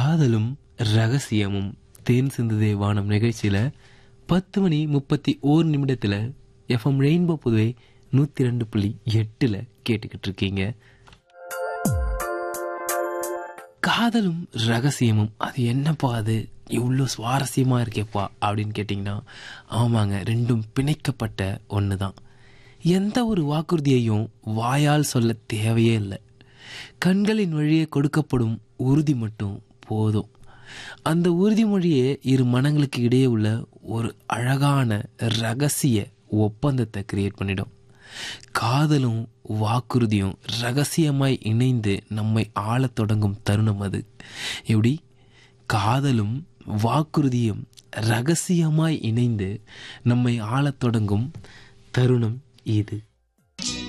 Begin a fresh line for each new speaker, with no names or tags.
காதலும் ரகசியமும் தேன் சிந்துதே வானம் நிகழ்ச்சியில பத்து மணி முப்பத்தி ஓர் நிமிடத்துல எஃப்எம் ரெயின்போ புதுவை நூத்தி ரெண்டு புள்ளி எட்டுல கேட்டுக்கிட்டு இருக்கீங்க காதலும் ரகசியமும் அது என்னப்பா அது இவ்வளோ சுவாரஸ்யமா இருக்கேப்பா அப்படின்னு கேட்டிங்கன்னா ஆமாங்க ரெண்டும் பிணைக்கப்பட்ட ஒன்று தான் எந்த ஒரு வாக்குறுதியையும் வாயால் சொல்ல தேவையே இல்லை கண்களின் வழியே கொடுக்கப்படும் உறுதி மட்டும் போதும் அந்த உறுதிமொழியே இரு மனங்களுக்கு இடையே உள்ள ஒரு அழகான ரகசிய ஒப்பந்தத்தை கிரியேட் பண்ணிடும் காதலும் வாக்குறுதியும் ரகசியமாய் இணைந்து நம்மை ஆளத் தொடங்கும் தருணம் அது எப்படி காதலும் வாக்குறுதியும் ரகசியமாய் இணைந்து நம்மை ஆளத் தொடங்கும் தருணம் இது